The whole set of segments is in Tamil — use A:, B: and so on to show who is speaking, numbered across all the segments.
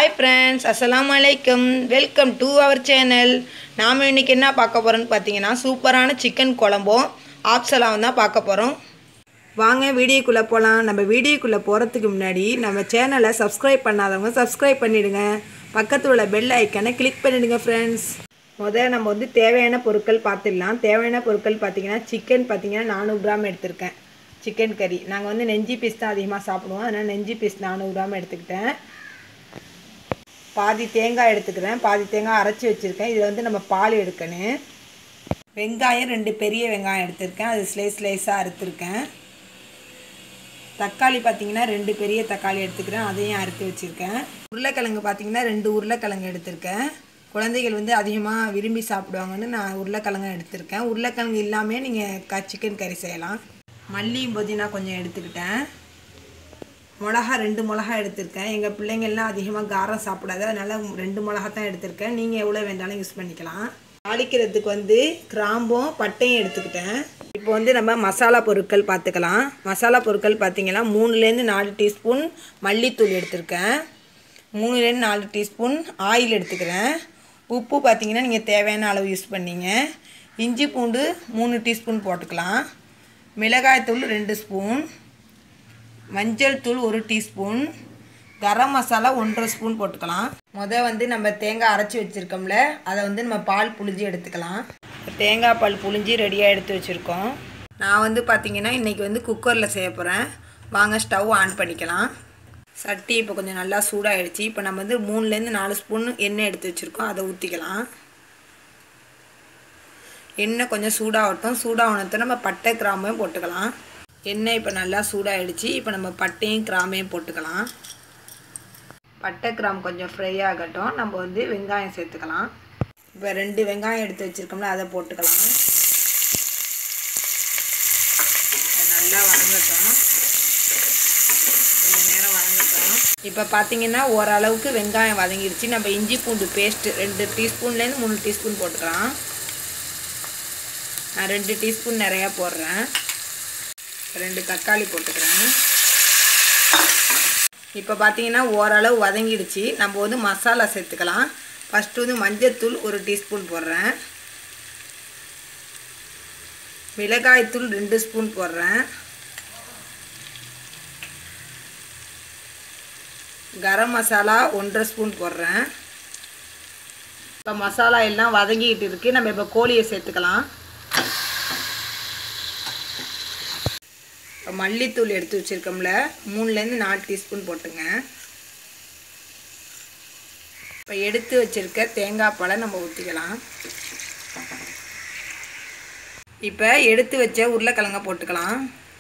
A: ஹாய் ஃப்ரெண்ட்ஸ் அஸ்ஸலாமு அலைக்கும் வெல்கம் டு அவர் சேனல் நாம் இன்றைக்கி என்ன பார்க்க போகிறோன்னு பார்த்தீங்கன்னா சூப்பரான சிக்கன் குழம்பும் ஆப்சலாவும் தான் பார்க்க போகிறோம் வாங்க வீடியோக்குள்ளே போகலாம் நம்ம வீடியோக்குள்ளே போகிறதுக்கு முன்னாடி நம்ம சேனலை சப்ஸ்கிரைப் பண்ணாதவங்க சப்ஸ்கிரைப் பண்ணிவிடுங்க பக்கத்தில் உள்ள பெல் ஐக்கனை கிளிக் பண்ணிவிடுங்க ஃப்ரெண்ட்ஸ் முதல்ல நம்ம வந்து தேவையான பொருட்கள் பார்த்துடலாம் தேவையான பொருட்கள் பார்த்தீங்கன்னா சிக்கன் பார்த்தீங்கன்னா நானூறு கிராம் எடுத்திருக்கேன் சிக்கன் கறி நாங்கள் வந்து நெஞ்சி பீஸ் தான் அதிகமாக சாப்பிடுவோம் அதனால் நெஞ்சி பீஸ் நானூறு கிராம் எடுத்துக்கிட்டேன் பாதி தேங்காய் எடுத்துக்கிறேன் பாதி தேங்காய் அரைச்சி வச்சுருக்கேன் இதில் வந்து நம்ம பால் எடுக்கணும் வெங்காயம் ரெண்டு பெரிய வெங்காயம் எடுத்திருக்கேன் அது ஸ்லைஸ் ஸ்லைஸாக அறுத்துருக்கேன் தக்காளி பார்த்தீங்கன்னா ரெண்டு பெரிய தக்காளி எடுத்துக்கிறேன் அதையும் அறுத்து வச்சுருக்கேன் உருளைக்கிழங்கு பார்த்தீங்கன்னா ரெண்டு உருளைக்கிழங்கு எடுத்திருக்கேன் குழந்தைகள் வந்து அதிகமாக விரும்பி சாப்பிடுவாங்கன்னு நான் உருளைக்கிழங்கு எடுத்திருக்கேன் உருளைக்கிழங்கு இல்லாமல் நீங்கள் க சிக்கன் கறி செய்யலாம் மல்லி புதினா கொஞ்சம் எடுத்துக்கிட்டேன் மிளகா ரெண்டு மிளகா எடுத்திருக்கேன் எங்கள் பிள்ளைங்கள்லாம் அதிகமாக காரம் சாப்பிடாது அதனால் ரெண்டு மிளகா தான் எடுத்திருக்கேன் நீங்கள் எவ்வளோ வேண்டாலும் யூஸ் பண்ணிக்கலாம் தாளிக்கிறதுக்கு வந்து கிராம்பும் பட்டையும் எடுத்துக்கிட்டேன் இப்போ வந்து நம்ம மசாலா பொருட்கள் பார்த்துக்கலாம் மசாலா பொருட்கள் பார்த்தீங்கன்னா மூணுலேருந்து நாலு டீஸ்பூன் மல்லித்தூள் எடுத்திருக்கேன் மூணுலேருந்து நாலு டீஸ்பூன் ஆயில் எடுத்துக்கிறேன் உப்பு பார்த்தீங்கன்னா நீங்கள் தேவையான அளவு யூஸ் பண்ணீங்க இஞ்சி பூண்டு மூணு டீஸ்பூன் போட்டுக்கலாம் மிளகாய்த்தூள் ரெண்டு ஸ்பூன் மஞ்சள் தூள் ஒரு டீஸ்பூன் கரம் மசாலா ஒன்றரை ஸ்பூன் போட்டுக்கலாம் முத வந்து நம்ம தேங்காய் அரைச்சி வச்சுருக்கோம்ல அதை வந்து நம்ம பால் புளிஞ்சு எடுத்துக்கலாம் தேங்காய் பால் புளிஞ்சு ரெடியாக எடுத்து வச்சுருக்கோம் நான் வந்து பார்த்திங்கன்னா இன்றைக்கி வந்து குக்கரில் செய்ய போகிறேன் வாங்க ஸ்டவ் ஆன் பண்ணிக்கலாம் சட்டி இப்போ கொஞ்சம் நல்லா சூடாகிடுச்சு இப்போ நம்ம வந்து மூணுலேருந்து நாலு ஸ்பூன் எண்ணெய் எடுத்து வச்சுருக்கோம் அதை ஊற்றிக்கலாம் எண்ணெய் கொஞ்சம் சூடாகட்டும் சூடாகணத்தை நம்ம பட்டை கிராம்பையும் போட்டுக்கலாம் எண்ணெய் இப்போ நல்லா சூடாகிடுச்சு இப்போ நம்ம பட்டையும் கிராமையும் போட்டுக்கலாம் பட்டை கிராம் கொஞ்சம் ஃப்ரை ஆகட்டும் நம்ம வந்து வெங்காயம் சேர்த்துக்கலாம் இப்போ ரெண்டு வெங்காயம் எடுத்து வச்சுருக்கோம்ல அதை போட்டுக்கலாம் நல்லா வதங்கட்டும் கொஞ்சம் நேரம் வதங்கட்டும் இப்போ பார்த்தீங்கன்னா ஓரளவுக்கு வெங்காயம் வதங்கிடுச்சு நம்ம இஞ்சி பூண்டு பேஸ்ட்டு ரெண்டு டீஸ்பூன்லேருந்து மூணு டீஸ்பூன் போட்டுக்கலாம் நான் ரெண்டு டீஸ்பூன் நிறையா போடுறேன் ரெண்டு தக்காளி போட்டுக்கிறேன் இப்போ பார்த்தீங்கன்னா ஓரளவு வதங்கிடுச்சு நம்ம வந்து மசாலா சேர்த்துக்கலாம் ஃபஸ்ட்டு வந்து மஞ்சத்தூள் ஒரு டீஸ்பூன் போடுறேன் மிளகாய்த்தூள் ரெண்டு ஸ்பூன் போடுறேன் கரம் மசாலா ஒன்றரை ஸ்பூன் போடுறேன் இப்போ மசாலா எல்லாம் வதங்கிக்கிட்டு இருக்குது நம்ம இப்போ கோழியை சேர்த்துக்கலாம் இப்போ மல்லித்தூள் எடுத்து வச்சுருக்கோம்ல மூணுலேருந்து நாலு டீஸ்பூன் போட்டுங்க இப்போ எடுத்து வச்சுருக்க தேங்காய் பாலை நம்ம ஊற்றிக்கலாம் இப்போ எடுத்து வச்ச உருளைக்கிழங்க போட்டுக்கலாம்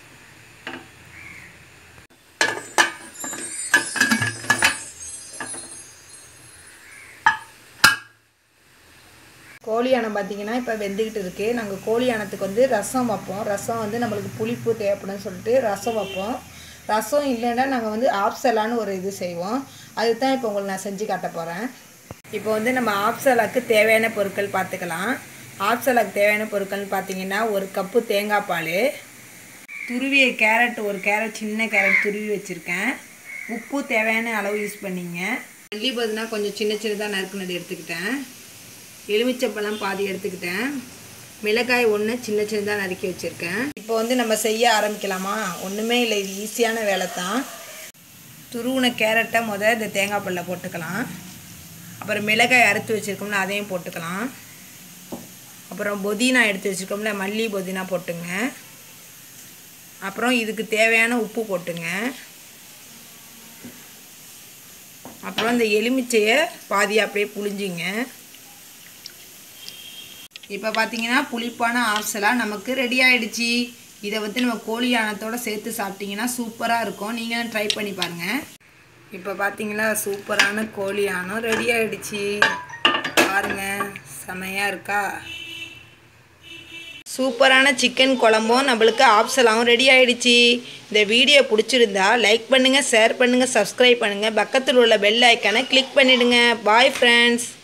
A: கோழி யானம் பார்த்தீங்கன்னா இப்போ வெந்துக்கிட்டு இருக்குது நாங்கள் கோழி யானத்துக்கு வந்து ரசம் வைப்போம் ரசம் வந்து நம்மளுக்கு புளிப்பு தேவைப்படும்னு சொல்லிட்டு ரசம் வைப்போம் ரசம் இல்லைன்னா நாங்கள் வந்து ஆப்சலான்னு ஒரு இது செய்வோம் அதுதான் இப்போ உங்களுக்கு நான் செஞ்சு காட்ட போகிறேன் இப்போ வந்து நம்ம ஆப்சலாக்கு தேவையான பொருட்கள் பார்த்துக்கலாம் ஆப்சலாக்கு தேவையான பொருட்கள்னு பார்த்தீங்கன்னா ஒரு கப்பு தேங்காய் பால் துருவிய கேரட் ஒரு கேரட் சின்ன கேரட் துருவி வச்சுருக்கேன் உப்பு தேவையான அளவு யூஸ் பண்ணிங்க மல்லி பதினா கொஞ்சம் சின்ன சின்னதாக நறுக்குனது எடுத்துக்கிட்டேன் எலுமிச்சப்பழம் பாதி எடுத்துக்கிட்டேன் மிளகாய் ஒன்று சின்ன சின்னதாக நறுக்கி வச்சுருக்கேன் இப்போ வந்து நம்ம செய்ய ஆரம்பிக்கலாமா ஒன்றுமே இல்லை இது ஈஸியான வேலை தான் துருவின கேரட்டை முத இந்த தேங்காய் பல்ல போட்டுக்கலாம் அப்புறம் மிளகாய் அறுத்து வச்சுருக்கோம்ல அதையும் போட்டுக்கலாம் அப்புறம் புதினா எடுத்து வச்சுருக்கோம்ல மல்லி புதினா போட்டுங்க அப்புறம் இதுக்கு தேவையான உப்பு போட்டுங்க அப்புறம் இந்த எலுமிச்சையை பாதி அப்படியே புளிஞ்சிங்க இப்போ பார்த்தீங்கன்னா புளிப்பான ஆப்சலாக நமக்கு ரெடி ஆகிடுச்சி இதை வந்து நம்ம கோழி யானத்தோடு சேர்த்து சாப்பிட்டிங்கன்னா சூப்பராக இருக்கும் நீங்களும் ட்ரை பண்ணி பாருங்கள் இப்போ பார்த்தீங்களா சூப்பரான கோழி யானம் ரெடி ஆகிடுச்சி பாருங்கள் செமையாக இருக்கா சூப்பரான சிக்கன் குழம்பும் நம்மளுக்கு ஆப்சலாகவும் ரெடி ஆகிடுச்சி இந்த வீடியோ பிடிச்சிருந்தா லைக் பண்ணுங்கள் ஷேர் பண்ணுங்கள் சப்ஸ்கிரைப் பண்ணுங்கள் பக்கத்தில் உள்ள பெல் ஐக்கானை கிளிக் பண்ணிவிடுங்க பாய் ஃப்ரெண்ட்ஸ்